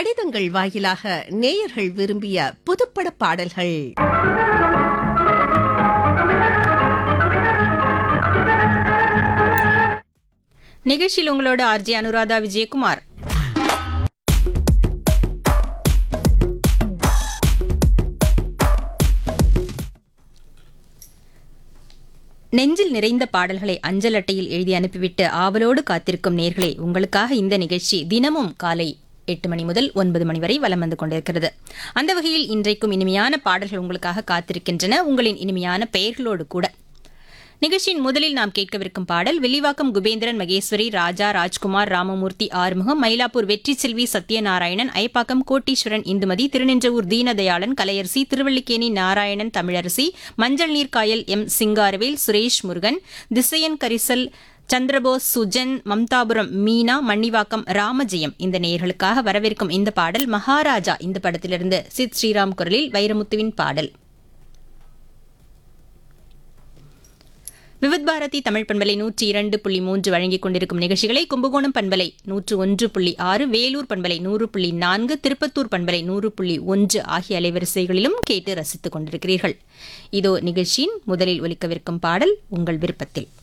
கடிதங்கள் வாயிலாக நேயர்கள் விரும்பிய புதுப்பட பாடல்கள் நிகழ்ச்சியில் உங்களோட ஆர்ஜி அனுராதா விஜயகுமார் நெஞ்சில் நிறைந்த பாடல்களை அஞ்சல் அட்டையில் எழுதி அனுப்பிவிட்டு ஆவலோடு காத்திருக்கும் நேர்களே உங்களுக்காக இந்த நிகழ்ச்சி தினமும் காலை எட்டு மணி முதல் ஒன்பது மணி வரை வலம் வந்து கொண்டிருக்கிறது அந்த வகையில் இன்றைக்கும் இனிமையான பாடல்கள் உங்களுக்காக காத்திருக்கின்றன உங்களின் இனிமையான பெயர்களோடு கூட நிகழ்ச்சியின் முதலில் நாம் கேட்கவிருக்கும் பாடல் வில்லிவாக்கம் குபேந்திரன் மகேஸ்வரி ராஜா ராஜ்குமார் ராமமூர்த்தி ஆறுமுகம் மயிலாப்பூர் வெற்றி செல்வி சத்யநாராயணன் ஐப்பாக்கம் கோட்டீஸ்வரன் இந்துமதி திருநின்றவூர் தீனதயாளன் கலையரசி திருவல்லிக்கேணி நாராயணன் தமிழரசி மஞ்சள் நீர்க்காயல் எம் சிங்காரவேல் சுரேஷ் முருகன் திசையன் கரிசல் சந்திரபோஸ் சுஜன் மம்தாபுரம் மீனா மன்னிவாக்கம் ராமஜெயம் இந்த நேயர்களுக்காக வரவிருக்கும் இந்த பாடல் மகாராஜா இந்த படத்திலிருந்து சித் ஸ்ரீராம் குரலில் வைரமுத்துவின் பாடல் விவித் பாரதி தமிழ் பண்பலை நூற்றி இரண்டு புள்ளி மூன்று வழங்கிக் கொண்டிருக்கும் நிகழ்ச்சிகளை கும்பகோணம் பண்பலை நூற்று ஒன்று புள்ளி ஆறு வேலூர் பண்பலை நூறு புள்ளி நான்கு திருப்பத்தூர் பண்பலை நூறு புள்ளி ஒன்று ஆகிய அலைவரிசைகளிலும் கேட்டு ரசித்துக் கொண்டிருக்கிறீர்கள் இதோ நிகழ்ச்சியின் முதலில் ஒலிக்கவிருக்கும் பாடல் உங்கள் விருப்பத்தில்